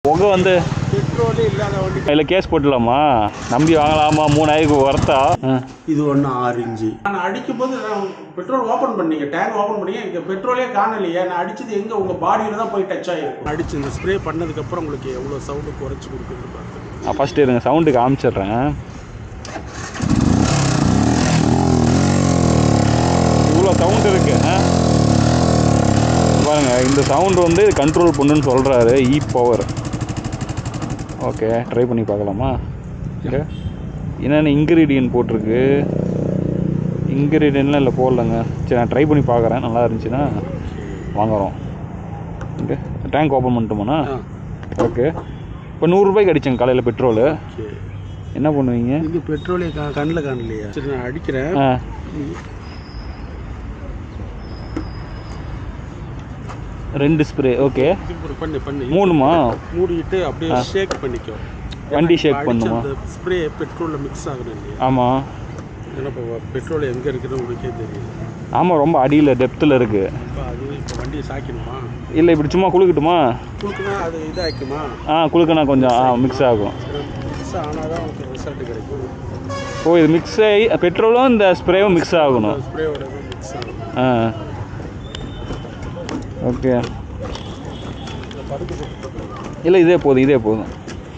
புகை வந்து பெட்ரோலே இல்லாத வண்டி அதில் கேஸ் போட்டுடலாமா நம்பி வாங்கலாமா மூணாயிரம் ஒர்த்தா ஆ இது ஒன்று ஆறு இன்ச்சு நான் அடிக்கும் போது நான் பெட்ரோல் ஓப்பன் பண்ணீங்க டேங்க் ஓப்பன் பண்ணீங்க இங்கே பெட்ரோலே காணலையே நான் அடிச்சது எங்கே உங்கள் பாடியில் தான் போய் டச் ஆகிருக்கும் அடிச்சு இந்த ஸ்ப்ரே பண்ணதுக்கப்புறம் உங்களுக்கு எவ்வளோ சவுண்டு குறைச்சி கொடுக்குறது பார்த்துக்கோங்க ஃபஸ்ட்டு இருங்க சவுண்டு காமிச்சிடுறேன் இவ்வளோ சவுண்ட் இருக்கு ஆ? பாருங்க இந்த சவுண்ட் வந்து கண்ட்ரோல் பண்ணுன்னு சொல்கிறாரு இ பவர் ஓகே ட்ரை பண்ணி பார்க்கலாமா இங்கே என்னென்ன இன்க்ரீடியன்ட் போட்டிருக்கு இன்க்ரீடியன்ட்லாம் இல்லை போடலங்க சரி நான் ட்ரை பண்ணி பார்க்குறேன் நல்லா இருந்துச்சுன்னா வாங்குறோம் ஓகே டேங்க் ஓப்பன் பண்ணிட்டோமாண்ணா ஆ ஓகே இப்போ நூறுரூபாய்க்கு அடித்தேங்க காலையில் பெட்ரோலு ஓகே என்ன பண்ணுவீங்க இது பெட்ரோலே கா கண்ணில் காணலையா சரி நான் அடிக்கிறேன் ஆ ரெண்டு ஸ்ப்ரே ஓகே இப்படி பண்ணி பண்ணி மூணுமா மூடிட்டு அப்படியே ஷேக் பண்ணிக்கோ வண்டி ஏன்னா shake இப்ப அடிச்ச பண்ணுமா? அந்த ஸ்ப்ரே பெட்ரோலில் மிக்ஸ் ஆகணும் இல்லையா ஆமாம் ஏன்னா இப்போ பெட்ரோல் எங்கே இருக்குன்னு உங்களுக்கே தெரியும் ஆமாம் ரொம்ப அடியில் டெப்த்தில் இருக்குது இப்போ அது இப்போ வண்டியை சாய்க்கணுமா இல்லை இப்படி சும்மா குளுக்கட்டுமா குளுக்குனா அது இதாக்குமா ஆ குளுக்குனா கொஞ்சம் ஆ மிக்ஸ் ஆகும் மிக்ஸ் ஆனால் தான் உங்களுக்கு ரிசல்ட் கிடைக்கும் ஓ இது மிக்ஸ் ஆகி பெட்ரோலும் இந்த ஸ்ப்ரேவும் மிக்ஸ் ஆகணும் ஸ்ப்ரேவோட மிக்ஸ் ஆகும் ஆ ஓகே இந்த பருப்பு போட்டு இல்லை இதே போதும் இதே போதும்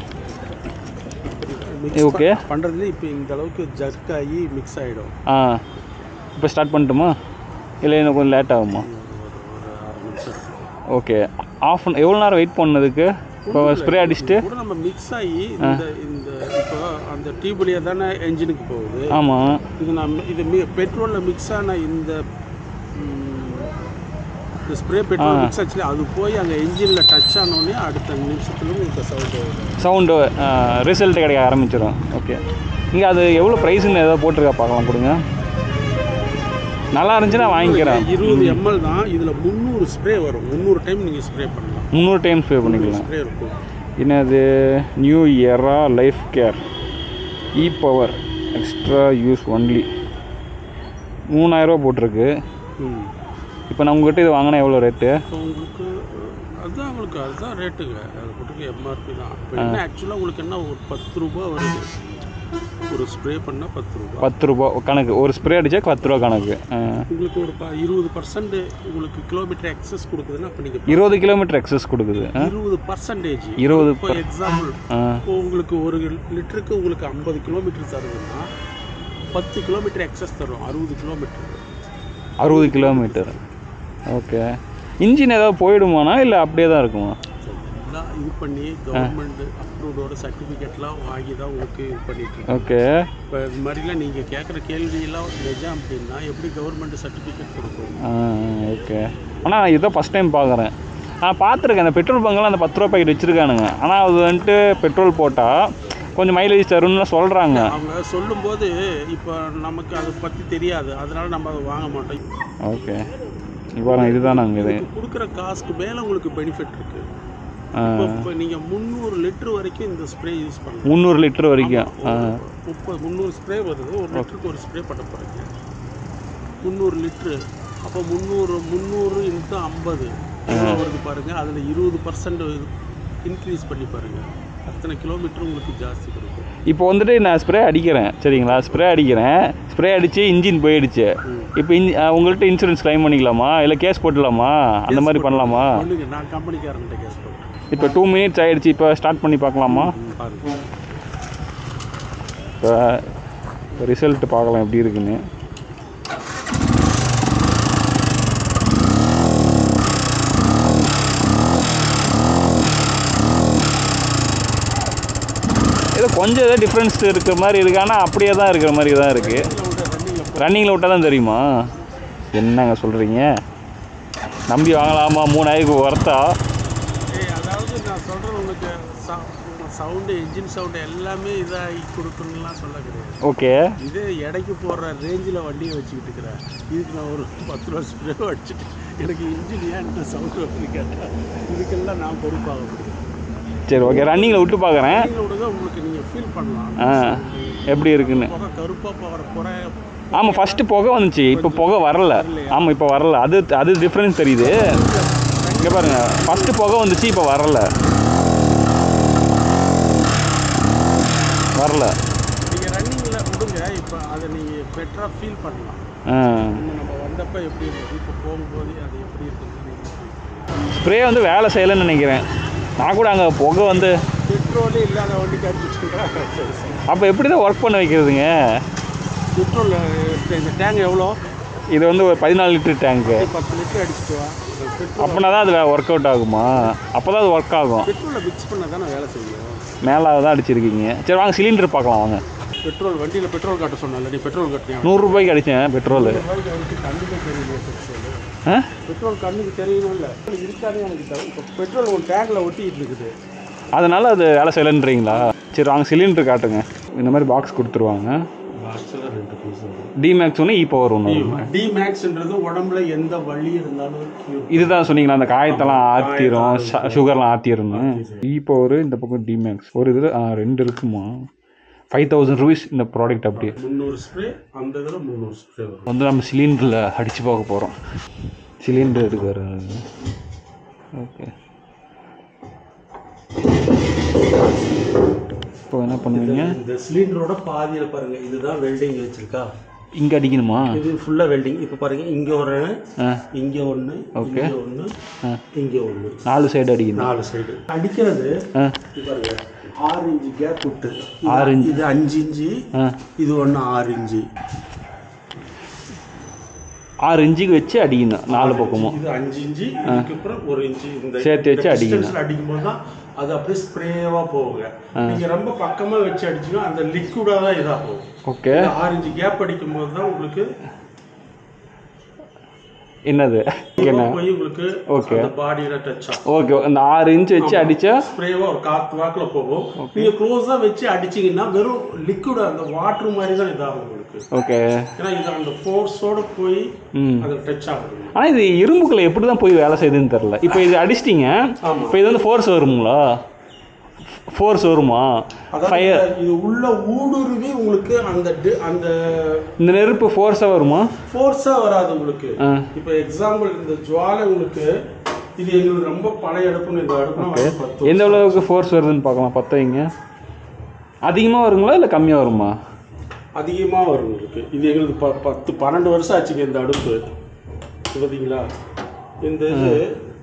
மிக்ஸ் ஓகே. பண்ணுறதுல இப்போ இந்த அளவுக்கு ஜர்க் ஆகி மிக்ஸ் ஆகிடும் ஆ இப்போ ஸ்டார்ட் பண்ணட்டுமா இல்லை இன்னும் கொஞ்சம் லேட் ஆகுமா ஒரு அரை நிமிஷம் ஓகே ஆஃப் எவ்வளோ நேரம் வெயிட் பண்ணதுக்கு இப்போ ஸ்ப்ரே அடிச்சுட்டு கூட நம்ம மிக்ஸ் ஆகி இந்த இந்த இப்போ அந்த டியூப்லேயே தானே என்ஜினுக்கு போகுது ஆமாம் இது நம்ம இது மி பெட்ரோலில் மிக்ஸ் ஆன இந்த ம், இந்த ஸ்ப்ரே பெட்ரோல் மிக்ஸ் ஆச்சுல அது போய் அங்கே என்ஜினில் டச் ஆனோடனே அடுத்த நிமிஷத்துல உங்களுக்கு சவுண்ட் வரும் சவுண்டு ரிசல்ட் கிடைக்க ஆரம்பிச்சிடும் ஓகே இங்கே அது எவ்வளோ ப்ரைஸுன்னு ஏதோ போட்டிருக்கா பார்க்கலாம் கொடுங்க நல்லா இருந்துச்சுன்னா வாங்கிக்கிறேன் இருபது எம்எல் தான் இதில் முந்நூறு ஸ்ப்ரே வரும் முந்நூறு டைம் நீங்கள் ஸ்ப்ரே பண்ணலாம் முந்நூறு டைம் ஸ்ப்ரே பண்ணிக்கலாம் ஸ்ப்ரே இருக்கும் என்னது நியூ இயரா life care E power extra use only மூணாயிரரூவா போட்டிருக்கு ம் இப்போ நான் உங்ககிட்ட இது வாங்கினா எவ்வளோ ரேட்டு இப்போ உங்களுக்கு அதுதான் உங்களுக்கு அதுதான் ரேட்டுங்க அது போட்டுக்கு எம்ஆர்பி தான் இப்போ என்ன ஆக்சுவலாக உங்களுக்கு என்ன ஒரு பத்து ரூபா வருது ஒரு ஸ்ப்ரே பண்ணால் பத்து ரூபா பத்து ரூபா கணக்கு ஒரு ஸ்ப்ரே அடித்தா பத்து ரூபா கணக்கு ஆ. உங்களுக்கு ஒரு ப இருபது பர்சன்ட் உங்களுக்கு கிலோமீட்டர் எக்ஸஸ் கொடுக்குதுன்னா அப்போ நீங்கள் இருபது கிலோமீட்டர் எக்ஸஸ் கொடுக்குது ஆ? இருபது பர்சன்டேஜ் இருபது இப்போ எக்ஸாம்பிள் ஆ இப்போ உங்களுக்கு ஒரு லிட்டருக்கு உங்களுக்கு ஐம்பது கிலோமீட்டர் தருதுன்னா பத்து கிலோமீட்டர் எக்ஸஸ் தரும் அறுபது கிலோமீட்டர் அறுபது கிலோமீட்டர் ஓகே இன்ஜின் ஏதாவது போயிடுமாண்ணா இல்லை அப்படியே தான் இருக்குமா எல்லாம் இது பண்ணி கவர்மெண்ட் அப்ரூவ்டோட சர்டிஃபிகேட்லாம் வாங்கி தான் உங்களுக்கு இது பண்ணிட்டு இருக்கோம் ஓகே இப்போ இது மாதிரிலாம் நீங்கள் கேட்குற கேள்வியெல்லாம் நிஜம் அப்படின்னா எப்படி கவர்மெண்ட் சர்டிஃபிகேட் கொடுக்கும் ஆ ஓகே ஆனால் இதை ஃபஸ்ட் டைம் பார்க்குறேன் நான் பார்த்துருக்கேன் அந்த பெட்ரோல் பங்கெல்லாம் அந்த பத்து ரூபா பாக்கெட் வச்சுருக்கானுங்க ஆனால் அது வந்துட்டு பெட்ரோல் போட்டால் கொஞ்சம் மைலேஜ் தரும்னு சொல்கிறாங்க அவங்க சொல்லும்போது இப்போ நமக்கு அதை பற்றி தெரியாது அதனால நம்ம அதை வாங்க மாட்டோம் ஓகே பாருங்க இதுதான் நாங்கள் இது இப்போ கொடுக்குற காசுக்கு மேலே உங்களுக்கு பெனிஃபிட் இருக்குது ஆ, இப்போ இப்போ நீங்கள் முந்நூறு லிட்டர் வரைக்கும் இந்த ஸ்ப்ரே யூஸ் பண்ணலாம் முந்நூறு லிட்டர் வரைக்கும் ஆ முப்பது முந்நூறு ஸ்ப்ரே வருது ஒரு லிட்டருக்கு ஒரு ஸ்ப்ரே பண்ண போகிறீங்க முந்நூறு லிட்ரு அப்போ முந்நூறு முந்நூறு இன்ட்டு ஐம்பது எவ்வளோ வருது பாருங்கள் அதில் இருபது பர்சன்ட் இன்க்ரீஸ் பண்ணி பாருங்கள் அத்தனை கிலோமீட்டர் உங்களுக்கு ஜாஸ்தி கொடுக்கும் இப்போ வந்துட்டு நான் ஸ்ப்ரே அடிக்கிறேன் சரிங்களா ஸ்ப்ரே அடிக்கிறேன் ஸ்ப்ரே அடித்து இன்ஜின் போயிடுச்சு இப்போ இன்ஜி உங்கள்கிட்ட இன்சூரன்ஸ் கிளைம் பண்ணிக்கலாமா இல்லை கேஸ் போட்டுடலாமா அந்த மாதிரி பண்ணலாமா பண்ணுங்க நான் கம்பெனிக்காரன்கிட்ட கேஸ் பண்ணுறேன் இப்போ டூ மினிட்ஸ் ஆயிடுச்சு இப்போ ஸ்டார்ட் பண்ணி பார்க்கலாமா பாருங்க இப்போ இப்போ ரிசல்ட் பார்க்கலாம் எப்படி இருக்குன்னு ஏதோ கொஞ்சம் ஏதோ டிஃப்ரென்ஸ் இருக்கிற மாதிரி இருக்கு ஆனால் அப்படியே தான் இருக்கிற மாதிரி தான் இருக்குது ரன்னிங்கில் ரன்னிங்கில் விட்டால் தான் தெரியுமா என்னங்க சொல்கிறீங்க நம்பி வாங்கலாமா மூணாயிரம் ஒர்த்தா ஏய் அதாவது நான் சொல்கிறது உனக்கு சவுண்டு என்ஜின் சவுண்டு எல்லாமே இதாகி கொடுக்கணும்லாம் சொல்ல கிடையாது ஓகே இதே எடைக்கு போடுற ரேஞ்சில் வண்டியை வச்சுக்கிட்டு இருக்கிறேன் இதுக்கு நான் ஒரு பத்து ரூபா ஸ்ப்ரே அடிச்சுட்டு எனக்கு இன்ஜின் ஏன் இந்த சவுண்டு வந்து கேட்டேன் இதுக்கெல்லாம் நான் பொறுப்பாக முடியும் சரி ஓகே ரன்னிங்கில் விட்டு பார்க்குறேன் நீங்கள் விடுங்க உங்களுக்கு நீங்கள் ஃபீல் பண்ணலாம் ஆ எப்படி இருக்குன்னு புகை கருப்பாக போகிற புறை ஆமாம் ஃபஸ்ட்டு புகை வந்துச்சு இப்போ புகை வரல ஆமாம் இப்போ வரல அது அது டிஃப்ரென்ஸ் தெரியுது இங்கே பாருங்க ஃபஸ்ட்டு புகை வந்துச்சு இப்போ வரல வரல நீங்கள் ரன்னிங்கில் விடுங்க இப்போ அதை நீங்கள் பெட்டராக ஃபீல் பண்ணலாம் ஆ இன்னும் நம்ம வந்தப்போ எப்படி இருந்தது இப்போ போகும்போது அது எப்படி இருக்குது ஸ்ப்ரே வந்து வேலை செய்யலைன்னு நினைக்கிறேன் நான் கூட அங்கே புகை வந்து பெட்ரோலே இல்லாத வண்டிக்கு அடிச்சுட்டுங்களா அப்போ எப்படி தான் ஒர்க் பண்ண வைக்கிறதுங்க பெட்ரோல் இந்த டேங்க் எவ்வளோ இது வந்து ஒரு பதினாலு லிட்டர் டேங்க்கு பத்து லிட்டர் அடிச்சுட்டு வா பெட்ரோல் அப்படின்னா தான் அது ஒர்க் அவுட் ஆகுமா அப்போ தான் அது ஒர்க் ஆகும் பெட்ரோலை மிக்ஸ் பண்ண தானே வேலை செய்யும் மேலே தான் அடிச்சிருக்கீங்க சரி வாங்க சிலிண்டர் பார்க்கலாம் வாங்க பெட்ரோல் வண்டியில் பெட்ரோல் காட்ட சொன்னல நீ பெட்ரோல் கட்டியா நூறுரூபாய்க்கு அடித்தேன் பெட்ரோலு ரூபாய்க்கு வந்து கண்ணுக்கு தெரியல பெட்ரோல் ஆ பெட்ரோல் கண்ணுக்கு தெரியணும்ல இருக்காதே எனக்கு தரும் இப்போ பெட்ரோல் ஒரு டேங்கில் ஒட்டிட்டு இருக்குது அதனால அது வேலை செய்யலைன்றீங்களா சரி வாங்க சிலிண்டர் காட்டுங்க இந்த மாதிரி பாக்ஸ் கொடுத்துருவாங்க பாக்ஸில் ரெண்டு பீஸ் டிமேக்ஸ் ஒன்று இ பவர் ஒன்று வரும். டி மேக்ஸ்ன்றது உடம்புல எந்த வலி இருந்தாலும் cure. இதுதான் சொன்னீங்களா அந்த காயத்தெல்லாம் ஆற்றிரும் சுகர்லாம் ஆற்றிரும்னு இ பவர் இந்த பக்கம் டிமேக்ஸ் ஒரு இதில் ரெண்டு இருக்குமா ஃபைவ் தௌசண்ட் ருபீஸ் இந்த ப்ராடக்ட் அப்படியே முந்நூறு ஸ்ப்ரே அந்த இதில் முந்நூறு ஸ்ப்ரே வரும் வந்து நம்ம சிலிண்டரில் அடித்து பார்க்க போகிறோம் சிலிண்டர் எதுக்கு வருது ஓகே இப்போ என்ன பண்ணுவீங்க இந்த சிலிண்டரோட பாதியில் பாருங்க இதுதான் வெல்டிங் வச்சிருக்கா இங்கே அடிக்கணுமா இது ஃபுல்லாக வெல்டிங் இப்போ பாருங்க இங்கே ஒரு ஆ இங்கே ஒன்று இங்கே ஒன்று ஆ. இங்கே ஒன்று நாலு சைடு அடிக்கணும் நாலு சைடு அடிக்கிறது ஆ இது பாருங்க ஆறு இன்ச்சு கேப் விட்டு இது- ஆறு இன்ச்சு. இது அஞ்சு இன்ச்சு ஆ இது ஒன்று ஆறு இன்ச்சு ஆறு இன்ச்சுக்கு வச்சு அடிக்கணும் நாலு பக்கமும் இது அஞ்சு இன்ச்சு இதுக்கு அப்புறம் ஒரு இன்ச்சு இந்த சேர்த்து வச்சு இந்த அடிக்கணும். distance ல அடிக்கும்போது தான் அது அப்படியே ஸ்ப்ரேவா போகுங்க நீங்க ரொம்ப பக்கமா வச்சு அடிச்சீங்கன்னா அந்த லிக்விடா தான் இதா போகும் ஓகே இந்த ஆறு இன்ச்சு கேப் அடிக்கும் போது தான் உங்களுக்கு என்னது என்ன போய் உங்களுக்கு Okay. அந்த பாடியில டச் ஆகும் ஓகே இந்த ஆறு இன்ச் வச்சு அடித்தா ஸ்ப்ரேவா ஒரு காத்து வாக்குல போகும் நீங்க க்ளோஸா வச்சு அடிச்சீங்கன்னா வெறும் லிக்விட் அந்த வாட்டர் மாதிரி தான் இதாகும் உங்களுக்கு ஓகே ஏன்னா இது அந்த ஃபோர்ஸோட போய் ம் அது டச் ஆகும் ஆனால் இது இரும்புக்குள்ள எப்படி தான் போய் வேலை செய்யுதுன்னு தெரில இப்போ இது அடிச்சிட்டிங்க ஆமா. இப்போ இது வந்து ஃபோர்ஸ் வருங்களா ஃபோர்ஸ் வருமா அதாவது ஃபயர் இது உள்ள ஊடுருவி உங்களுக்கு அந்த di- அந்த இந்த நெருப்பு ஃபோர்ஸாக வருமா ஃபோர்ஸா வராது உங்களுக்கு ஆ இப்போ எக்ஸாம்பிள் இந்த ஜுவாலை உங்களுக்கு இது எங்களுக்கு ரொம்ப பழைய அடுப்புன்னு இந்த அடுப்பு பத்து எந்த அளவுக்கு ஃபோர்ஸ் வருதுன்னு பார்க்கலாம் பற்ற வைங்க அதிகமாக வருங்களா இல்லை கம்மியாக வருமா அதிகமாக வரும் உங்களுக்கு இது எங்களுக்கு ப பத்து பன்னெண்டு வருஷம் ஆச்சுங்க இந்த அடுப்பு இது பார்த்தீங்களா இந்த இது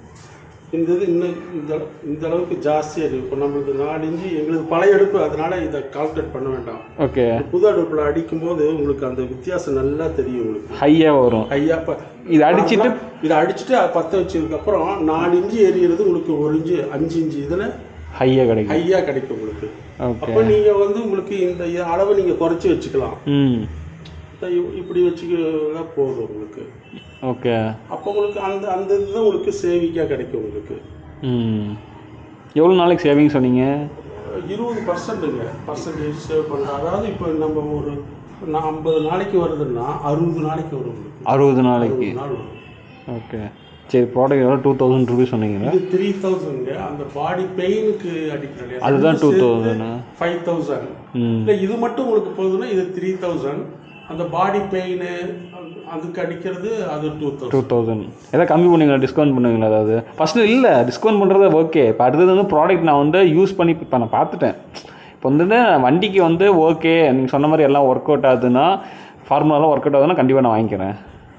இந்த இது இன்னும் இந்த அளவு- இந்த அளவுக்கு ஜாஸ்தியாக இருக்குது இப்போ நம்மளுக்கு நாலு இன்ச்சு எங்களுக்கு பழைய அடுப்பு அதனால இதை கால்குலேட் பண்ண வேண்டாம் ஓகே புது அடுப்பில் அடிக்கும்போது உங்களுக்கு அந்த வித்தியாசம் நல்லா தெரியும் உங்களுக்கு ஹையாக வரும் ஐயா இப்போ இது அடிச்சிட்டு இதை அடிச்சுட்டு அதை பற்ற வச்சதுக்கப்புறம் நாலு இன்ச்சு எரியறது உங்களுக்கு ஒரு இன்ச்சு அஞ்சு இன்ச்சு இதில் ஹையாக கிடைக்கும் ஹையாக கிடைக்கும் உங்களுக்கு ஓகே அப்போ நீங்கள் வந்து உங்களுக்கு இந்த இ- அளவை நீங்கள் குறைச்சி வச்சுக்கலாம் ம் இதை இ- இப்படி வச்சுக்க போதும் உங்களுக்கு ஓகே அப்போ உங்களுக்கு அந்த அந்த இதுதான் உங்களுக்கு சேவிங்காக கிடைக்கும் உங்களுக்கு ம் எவ்வளோ நாளைக்கு சேவிங் சொன்னீங்க இருபது பர்சன்ட்டுங்க பர்சன்டேஜ் சேவ் பண்ணுறோம் அதாவது இப்போ நம்ம ஒரு நான் ஐம்பது நாளைக்கு வருதுன்னா அறுபது நாளைக்கு வரும் உங்களுக்கு அறுபது நாளைக்கு அறுபது நாள் வரும் ஓகே சரி ப்ராடக்ட் எவ்வளோ டூ தௌசண்ட் ருபீஸ் சொன்னீங்களா இது த்ரீ தௌசண்ட் அந்த பாடி பெயினுக்கு அடிக்கிறோம் அதுதான் டூ தௌசண்ட் ஃபைவ் தௌசண்ட் ம் இல்லை இது மட்டும் உங்களுக்கு போதுன்னா இது த்ரீ தௌசண்ட் அந்த பாடி பெயின் அதுக்கு அடிக்கிறது அது டூ டூ தௌசண்ட் தௌசண்ட் எதாவது கம்மி பண்ணுவீங்களா டிஸ்கவுண்ட் பண்ணுவீங்களா அதாவது ஃபஸ்ட்டு இல்லை டிஸ்கவுண்ட் பண்ணுறது ஓகே இப்போ அடுத்தது வந்து ப்ராடக்ட் நான் வந்து யூஸ் பண்ணி இப்போ நான் பார்த்துட்டேன் இப்போ வந்துட்டு வண்டிக்கு வந்து ஓகே நீங்கள் சொன்ன மாதிரி எல்லாம் ஒர்க் அவுட் ஆகுதுன்னா ஃபார்முலாலாம் ஒர்க் அவுட் ஆகுதுன்னா கண்டிப்பாக நான் வாங்கிக்கிறேன்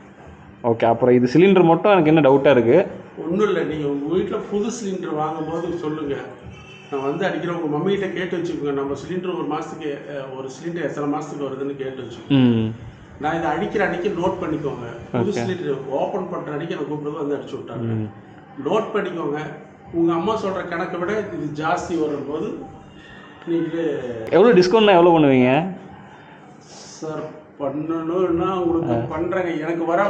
ஓகே அப்புறம் இது சிலிண்டர் மட்டும் எனக்கு என்ன டவுட்டாக இருக்குது ஒன்றும் இல்லை நீங்கள் உங்கள் வீட்டில் புது சிலிண்டர் வாங்கும்போது சொல்லுங்கள் நான் வந்து அடிக்கிறேன் உங்கள் மம்மிகிட்ட கேட்டு வச்சுக்கோங்க நம்ம சிலிண்டர் ஒரு மாதத்துக்கு ஒரு சிலிண்டர் எத்தனை மாதத்துக்கு வருதுன்னு கேட்டு வச்சுக்கோங்க ம் நான் இதை அடிக்கிற அன்னைக்கு நோட் பண்ணிக்கோங்க புது சிலிண்டர் ஓப்பன் பண்ணுற அன்னைக்கு எனக்கு கூப்பிட்டு வந்து அடிச்சு விட்டாங்க நோட் பண்ணிக்கோங்க உங்கள் அம்மா சொல்கிற கணக்கை விட இது ஜாஸ்தி வரும்போது நீங்களே எவ்வளோ டிஸ்கவுண்ட்னா எவ்வளோ பண்ணுவீங்க சார் பண்ணணும்னா உங்களுக்கு பண்ணுறேங்க எனக்கு வர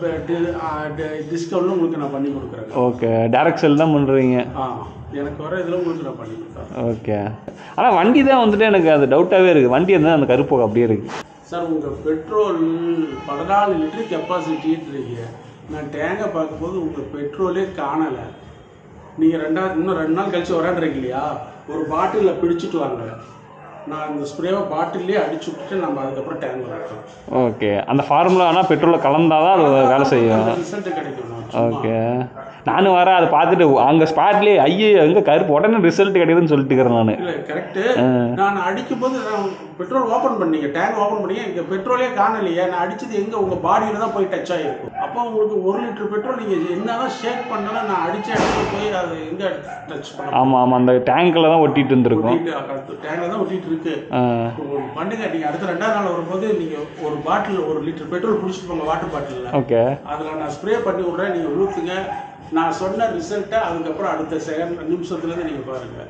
டிஸ்கவுண்ட் உங்களுக்கு நான் பண்ணி கொடுக்குறேங்க ஓகே டேரக்ட் செல் தான் பண்ணுறீங்க ஆ எனக்கு வர இதில் உங்களுக்கு நான் பண்ணி கொடுக்குறேன் ஓகே ஆனால் வண்டி தான் வந்துட்டு எனக்கு அது டவுட்டாகவே இருக்குது வண்டி இருந்தால் அந்த கருப்பு அப்படியே இருக்குது சார் உங்கள் பெட்ரோல் பதினாலு லிட்டர் கெப்பாசிட்டின்றீங்க நான் டேங்கை பார்க்கும்போது உங்கள் பெட்ரோலே காணலை நீங்கள் ரெண்டாவது இன்னும் ரெண்டு நாள் கழிச்சு வரான்றீங்க இல்லையா ஒரு பாட்டிலில் பிடிச்சிட்டு வாங்க நான் இந்த ஸ்ப்ரேவை பாட்டிலே அடிச்சு விட்டுட்டு நம்ம அதுக்கப்புறம் டேங்க் வரட்டும் ஓகே அந்த ஃபார்முலா ஆனால் பெட்ரோலில் கலந்தால் தான் அது வேலை செய்யும் ரிசல்ட் கிடைக்கும் நான் ஓகே நானும் வரேன் அதை பார்த்துட்டு அங்கே ஸ்பாட்லேயே ஐயோ எங்கே கருப்பு உடனே ரிசல்ட் கிடைக்குதுன்னு சொல்லிட்டு இருக்கிறேன் நான் இல்ல கரெக்ட் நான் அடிக்கும் போது நான் பெட்ரோல் ஓபன் பண்ணீங்க டேங்க் ஓபன் பண்ணீங்க இங்க பெட்ரோலே காணலையே நான் அடிச்சது எங்க உங்க பாடியில தான் போய் டச் ஆகிருக்கும் அப்போ உங்களுக்கு ஒரு லிட்டர் பெட்ரோல் நீங்க என்னதான் ஷேக் பண்ணாலும் நான் அடிச்ச இடத்துல போய் அது எங்க டச் பண்ண ஆமாம் ஆமாம் அந்த டேங்க்கில் தான் ஒட்டிட்டு இருந்திருக்கும் டேங்க்ல தான் ஒட்டிட்டு இருக்கு ஆ, ஒரு பண்ணுங்க நீங்க அடுத்த ரெண்டாவது நாள் வரும்போது நீங்க ஒரு பாட்டில் ஒரு லிட்டர் பெட்ரோல் குடிச்சிட்டு போங்க வாட்டர் பாட்டில்ல ஓகே அதுல நான் ஸ்ப்ரே பண்ணி விடுறேன் நீங்க ஊத்துங்க நான் சொன்ன ரிசல்ட்டை அதுக்கப்புறம் அடுத்த செகண்ட் நிமிஷத்துல இருந்து நீங்க பாருங்க